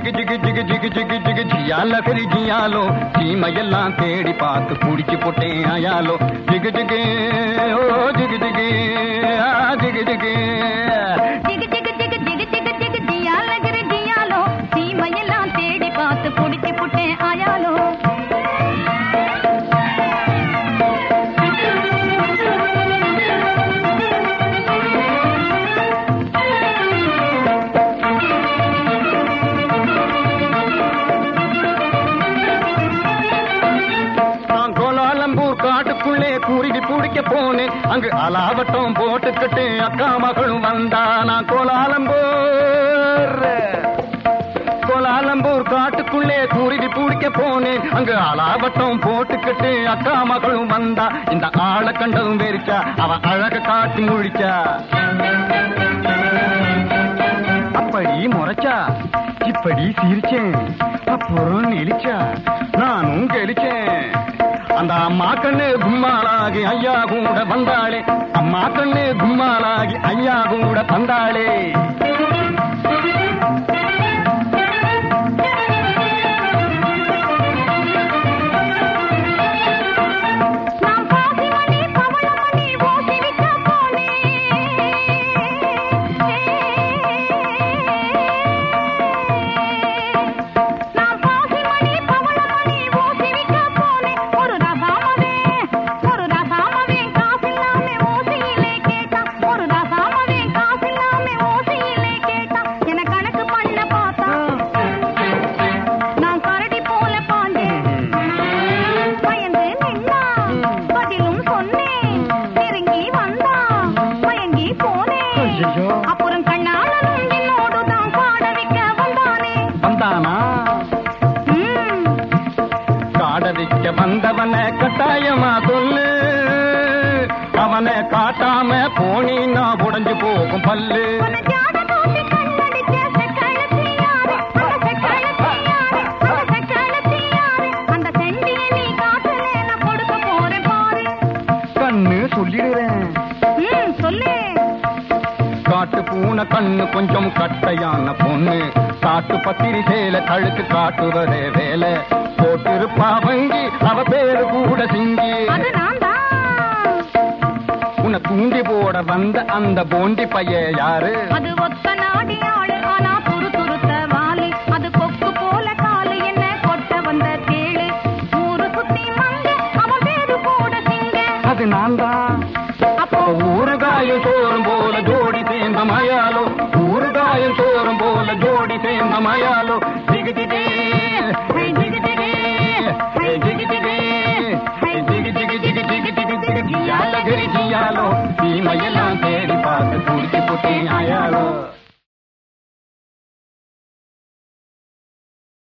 ஜிகு ஜிகு ஜிகு ஜிகு ஜிகு ஜிகு ஜியால கரி ஜியாலோ சீமையெல்லாம் தேடி பார்த்து புடிச்சு போட்டேன் ஆயாலோ ஜிகு ஜிகு ஓ ஜிகு ஜிகு ஆ ஜிகு ஜிகு ஜிகு ஜிகு ஜிகு ஜிகு ஜிகு ஜிகு ஜியால கிரு ஜியாலோ சீமையெல்லாம் தேடி பார்த்து புடிச்சு புட்டேன் ஆயாலோ நான் கோலாலம்பூர் காட்டுக்குள்ளே குருவி பிடிக்க போனேன் அங்கு அலாவட்டம் போட்டுக்கிட்டு அக்கா மகளும் வந்தா நான் கோலாலம்பூர் கோலாலம்பூர் காட்டுக்குள்ளே குருவி பிடிக்க போனேன் அங்கு அலாவட்டம் போட்டுக்கிட்டு அக்கா மகளும் வந்தா இந்த ஆளை கண்டதும் வெறிச்சா அவ அழக காட்டி முழிச்சா அப்படி முறைச்சா இப்படி சிரிச்சேன் அப்புறம் நெளிச்சா நானும் கெளிச்சேன் அந்த அம்மா கண்ணு கும்மாளாகி ஐயா கூட வந்தாளே அம்மா கண்ணு கும்மாளாகி ஐயா கூட வந்தாளே நான் பாசிமணி பவளமணி ஓசி விற்க போனேன் நான் பாசிமணி பவளமணி ஓசி விற்க போனேன் ஒரு ரசாமவே ஒரு ரசாமவே காசில்லாமே ஓசியிலே கேட்டான் ஒரு ரசாமவே காசில்லாமே ஓசியிலே கேட்டான் என கணக்கு பண்ண பார்த்தா நான் கரடி போல பாண்டேன் பயந்து நின்னா பதிலும் சொன்னேன் நெருங்கி வந்தா மயங்கி போனேன் ஐயையோ. அப்புறம் கண்ணாளனும் என்னோடு தான் பாட வைக்க வந்தானே வந்தானா ம், காட வைக்க வந்தவன கட்டாயமா சொல்லு அவனை காட்டாம போனீன்னா உடைஞ்சு போகும் பல்லு உன்னை ஜாட தூக்கி கண்ணடிச்ச செக்கழுத்தி யாரு? அந்த செக்கழுத்தி யாரு? அந்த செக்கழுத்தி யாரு? அந்த செண்டியை நீ காட்டுல நான் கொடுக்க போறேன் பாரு கண்ணு சொல்லிடுறேன் ம், சொல்லு காட்டு பூனை கண்ணு கொஞ்சம் கட்டையான பொண்ணு காட்டு பத்திரி சேல கழுத்து காட்டுவதே வேலை போட்டிருப்பா வங்கி அவ பேரு கூட சிங்கி அது நான் தான் உன்னை தூண்டி போட வந்த அந்த போண்டி பைய யாரு அது ஒத்த நாடி ஆளு ஆனா துரு துருத்த வாலு அது கொக்கு போல காலு என்ன கொட்ட வந்த தேளு ஊரு சுத்தி மங்க அவன் பேரு கூட சிங்க அது நான் தான் அப்போ ஊறுகாயும் சோறும் போல ஜோடி சேர்ந்த மயாலோ ஊறுகாயும் சோறும் போல ஜோடி சேர்ந்த மயாலோ திகு திகு ஹே திகு திகு ஹே திகு திகு ஹே திகு திகு திகு திகு திகு திகு ஜியால கரி ஜியாலோ சீமையெல்லாம் தேடி பார்த்து குடிச்சு புட்டி ஆயாலோ